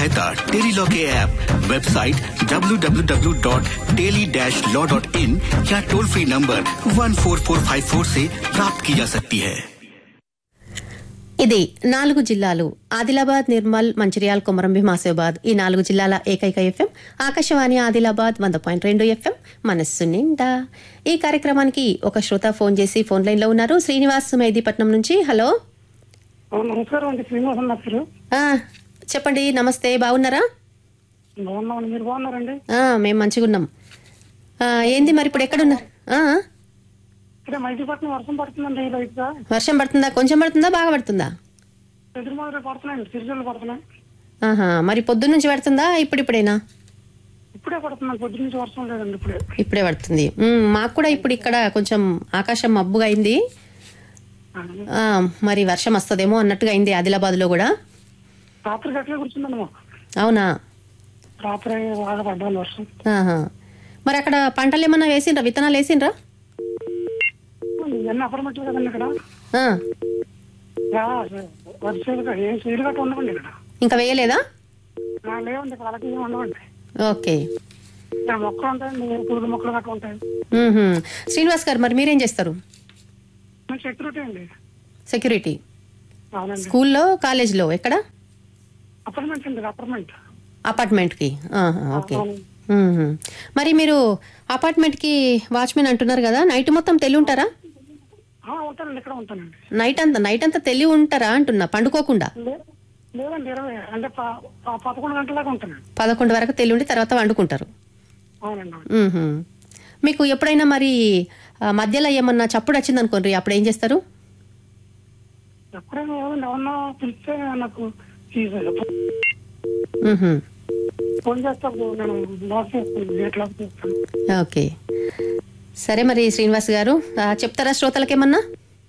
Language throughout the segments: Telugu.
सहायता टेलीलॉ के ऐप वेबसाइट www.teli-law.in या टोल फ्री नंबर 14454 से प्राप्त की जा सकती है ఇది నాలుగు జిల్లాలు ఆదిలాబాద్ నిర్మల్ మంచిర్యాల్ కొమరం భీమాసాబాద్ ఈ నాలుగు జిల్లాల ఏకైక ఎఫ్ఎం ఆకాశవాణి ఆదిలాబాద్ వంద పాయింట్ రెండు ఎఫ్ఎం మనస్సు నిండా ఈ కార్యక్రమానికి ఒక శ్రోత ఫోన్ చేసి ఫోన్ లైన్ లో ఉన్నారు శ్రీనివాస్ మేదీపట్నం నుంచి హలో నమస్కారం అండి శ్రీనివాస్ అన్న పేరు ఆ, చెప్పండి నమస్తే బాగున్నారా బాగున్నామండి మీరు బాగున్నారండి ఆ, మేము మంచిగా ఉన్నాం ఆ, ఏంది మరి ఇప్పుడు ఎక్కడున్నారు ఆ, ఇక్కడ మైదీపట్నం వర్షం పడుతుందండి ఈ లైట్ గా వర్షం పడుతుందా కొంచెం పడుతుందా బాగా పడుతుందా ఎదురు మాదిరి పడుతున్నాయండి సిరిజల్లు పడుతున్నాయి ఆహా మరి పొద్దున్న నుంచి పడుతుందా ఇప్పుడిప్పుడేనా ఇప్పుడే పడుతున్నాయి పొద్దు నుంచి వర్షం లేదండి ఇప్పుడే ఇప్పుడే పడుతుంది మ్మ్, మాకు కూడా ఇప్పుడు ఇక్కడ కొంచెం ఆకాశం మబ్బుగా అయింది ఆ, మరి వర్షం వస్తుందేమో అన్నట్టుగా అయింది ఆదిలాబాద్ లో కూడా రాత్రి గట్లే కూర్చుందండి మాకు అవునా రాత్రి బాగా పడ్డాను వర్షం ఆహా. మరి అక్కడ పంటలు ఏమన్నా వేసిండ్రా విత్తనాలు వేసిండ్రా ఇవన్నీ అపరమట్లు కదండి ఇక్కడ ఆ, వర్షాలుగా ఏం సీలు గట్ట ఉండవండి ఇక్కడ ఇంకా వేయలేదా ఆ, లేవండి ఇక్కడ అలాంటి ఏమి ఉండవండి ఓకే ఇక్కడ మొక్కలు ఉంటాయండి పురుగు మొక్కలు గట్ట ఉంటాయి మ్మ్హ్మ్. శ్రీనివాస్ గారు మరి మీరేం చేస్తారు మంచి సెక్యూరిటీ అండి సెక్యూరిటీ అవునండి స్కూల్లో కాలేజ్లో ఎక్కడ అపార్ట్మెంట్ అండి అపార్ట్మెంట్ అపార్ట్మెంట్కి ఆహా, ఓకే మ్మ్హ్మ్. మరి మీరు అపార్ట్మెంట్కి వాచ్మెన్ అంటున్నారు కదా నైట్ మొత్తం తెలివి ఉంటారా ఆ, ఉంటానండి ఇక్కడ ఉంటానండి నైట్ అంతా నైట్ అంతా తెలివి ఉంటారా అంటున్నా పండుకోకుండా లే- లేదండి ఇరవై అంటే ప- ప- పదకొండు గంటలాగా ఉంటానండి పదకొండు వరకు తెలివి ఉండి తర్వాత వండుకుంటారు అవునండి అవును. మ్మ్హ్మ్. మీకు ఎప్పుడైనా మరి ఆ, మధ్యలో ఏమన్నా చప్పుడు వచ్చింది అనుకోండి అప్పుడు ఏం చేస్తారు ఎప్పుడైనా ఏమన్నా ఎవరన్నా పిలిస్తే నాకు ఈ మ్మ్హ్మ్. ఫోన్ చేస్తాను నేను లాక్ చేస్తాను గేట్ లాక్ చేస్తాను ఓకే సరే మరి శ్రీనివాస్ గారు ఆ, చెప్తారా శ్రోతలకి ఏమన్నా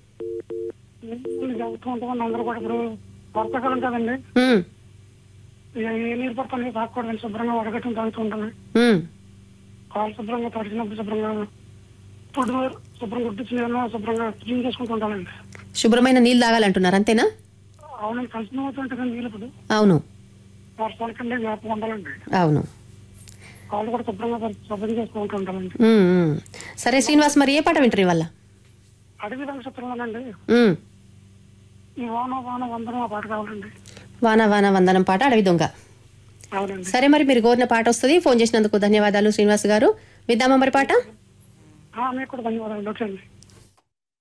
ఏం చెబుతూ ఉంటామని అందరూ కూడా ఇప్పుడు వర్షాకాలం కదండి మ్మ్. ఇక ఏ నీరు పడుతుంది తాగకూడదు శుభ్రంగా వడగట్టుని తాగుతూ ఉంటాను మ్మ్. కాలు శుభ్రంగా తడిచినప్పుడు శుభ్రంగా ఫుడ్ శుభ్రంగా గుడ్డించి నేను శుభ్రంగా క్లీన్ చేసుకుంటూ ఉంటానండి శుభ్రమైన నీళ్ళు తాగాలంటున్నారు అంతేనా అవునండి కలిసి అవుతుంటే నీళ్ళు ఇప్పుడు అవును వర్షాలకంటే జ్ఞాపకం ఉండాలండి అవును కాళ్ళు కూడా శుభ్రంగా పరి- శుభ్రం చేసుకుంటూ ఉంటానండి మ్మ్, మ్మ్. సరే శ్రీనివాస్ మరి ఏ పాట వింటారు ఇవాళ అడవి నక్షత్రంలోనండి మ్మ్. ఈ వాన వాన వందనం ఆ పాట కావాలండి వాన వాన వందనం పాట అడవి దొంగ అవునండి సరే మరి మీరు కోరిన పాట వస్తుంది ఫోన్ చేసినందుకు ధన్యవాదాలు శ్రీనివాస్ గారు విద్దామా మరి పాట ఆ, మీకు కూడా ధన్యవాదాలు వచ్చండి